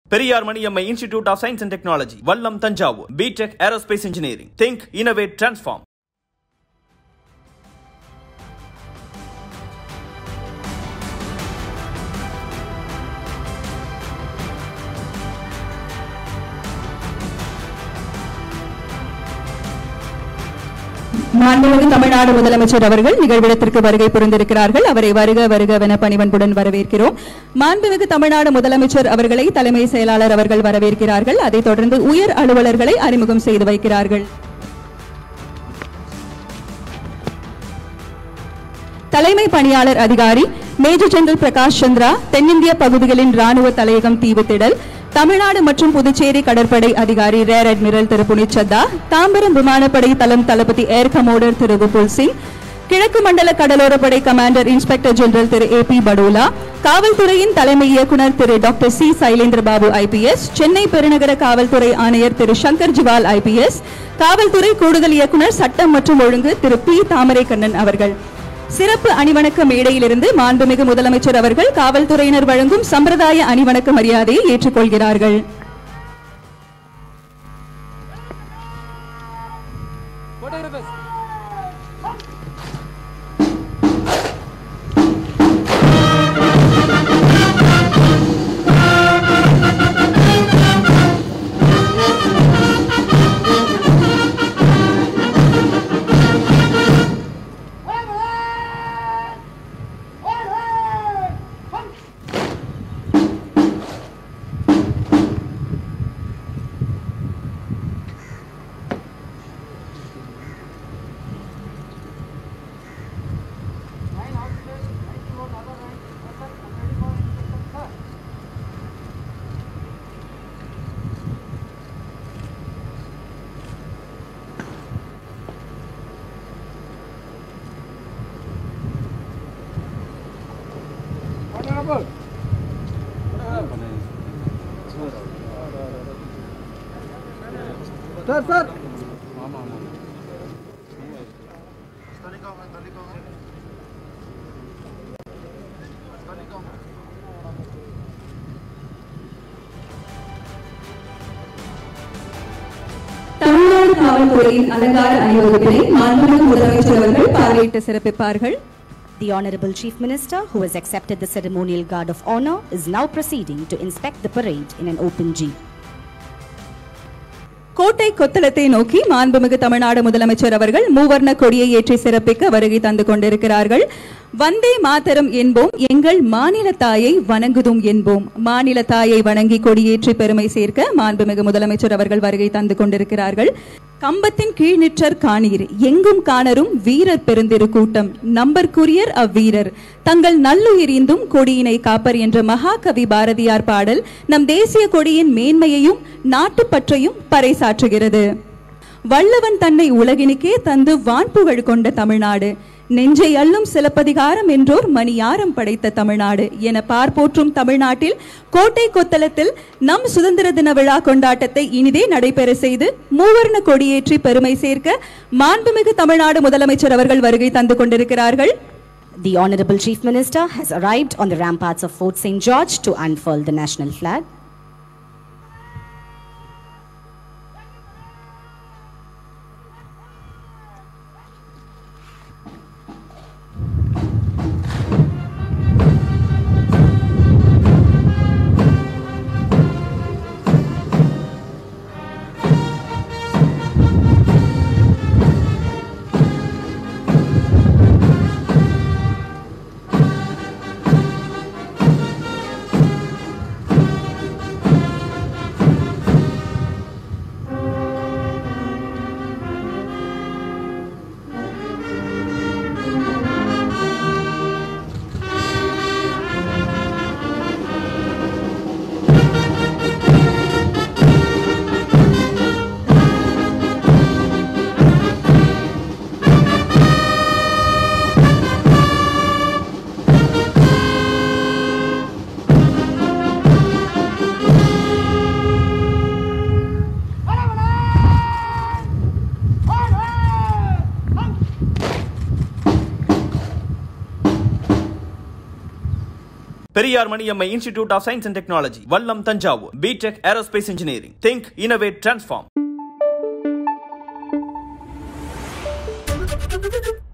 Periyar Maniammai Institute of Science and Technology Vallam Thanjavur BTech aerospace engineering think innovate transform மாண்புமிகு தமிழ்நாடு முதலமைச்சர் அவர்கள் நிகழ்விடத்திற்கு வருகை புரிந்திருக்கிறார்கள் அவரை வருக வருகவென பணிவன்புடன் வரவேற்கிறோம் மாண்புமிகு தமிழ்நாடு முதலமைச்சர் அவர்களை தலைமை செயலாளர் அவர்கள் வரவேற்கிறார்கள் அதைத் தொடர்ந்து உயர் அலுவலர்களை அறிமுகம் செய்து வைக்கிறார்கள் தலைமை பணியாளர் அதிகாரி மேஜர் ஜெனரல் பிரகாஷ் சந்திரா தென்னிந்திய பகுதிகளின் ராணுவ தலையகம் தீவுத்திடல் தமிழ்நாடு மற்றும் புதுச்சேரி கடற்படை அதிகாரி ரேர் அட்மிரல் திரு புனித் சத்தா தாம்பரம் விமானப்படை தளம் தளபதி ஏர் கமோடர் திரு விபுல் சிங் கிழக்கு மண்டல கடலோரப்படை கமாண்டர் இன்ஸ்பெக்டர் ஜெனரல் திரு ஏ பி படோலா காவல்துறையின் தலைமை இயக்குனர் திரு doctor C Sylendra Babu IPS Chennai பெருநகர காவல்துறை ஆணையர் திரு சங்கர் ஜிவால் ஐபிஎஸ் காவல்துறை கூடுதல் இயக்குனர் சட்டம் மற்றும் ஒழுங்கு திரு பி தாமரைக்கண்ணன் அவர்கள் சிறப்பு அணிவணக்க மேடையிலிருந்து மாண்புமிகு முதலமைச்சர் அவர்கள் காவல்துறையினர் வழங்கும் சம்பிரதாய அணிவணக்க மரியாதையை ஏற்றுக்கொள்கிறார்கள் சார் சார் தமிழ்நாடு காவல்துறையின் அலங்கார அணிவகுப்பினை மாண்புமிகு முதலமைச்சர் அவர்கள் பார்வையிட்டு சிறப்பிப்பார்கள் The Honorable Chief Minister, who has accepted the ceremonial guard of honor, is now proceeding to inspect the parade in an open jeep. கோட்டை கொத்தளத்தை நோக்கி மாண்புமிகு தமிழ்நாடு முதலமைச்சர் அவர்கள் மூவர்ண கொடியை ஏற்றி சிறப்பிக்க வருகை தந்து கொண்டிருக்கிறார்கள் வந்தே மாதரம் என்போம் எங்கள் மாநில தாயை வணங்குதும் என்போம் மாநில தாயை வணங்கி கொடியேற்றி பெருமை சேர்க்க மாண்புமிகு முதலமைச்சர் அவர்கள் வருகை தந்து கொண்டிருக்கிறார்கள் கம்பத்தின் கீழ் நிற்றர் காணீர் எங்கும் காணரும் வீரர் பெருந்திரு கூட்டம் நம்பர்க்குரியர் அவ்வீரர் தங்கள் நல்லுயிரிந்தும் கொடியினை காப்பர் என்ற மகாகவி பாரதியார் பாடல் நம் தேசிய கொடியின் மேன்மையையும் நாட்டுப்பற்றையும் பறைசாற்றுகிறது வல்லவன் தன்னை உலகினுக்கே தந்து வான்புகழ் கொண்ட தமிழ்நாடு நெஞ்சை அள்ளும் சிலப்பதிகாரம் என்றோர் மணியாரம் படைத்த தமிழ்நாடு என பார்ப்போற்றும் தமிழ்நாட்டில் கோட்டை கொத்தளத்தில் நம் சுதந்திர தின விழா கொண்டாட்டத்தை இனிதே நடைபெற செய்து மூவர்ண கொடியேற்றி பெருமை சேர்க்க மாண்புமிகு தமிழ்நாடு முதலமைச்சர் அவர்கள் வருகை தந்து கொண்டிருக்கிறார்கள் The Honorable Chief Minister has arrived on the ramparts of Fort St. George to unfurl the national flag. Periyar Maniammai Institute of Science and Technology Vallam Thanjavur BTech aerospace engineering think innovate transform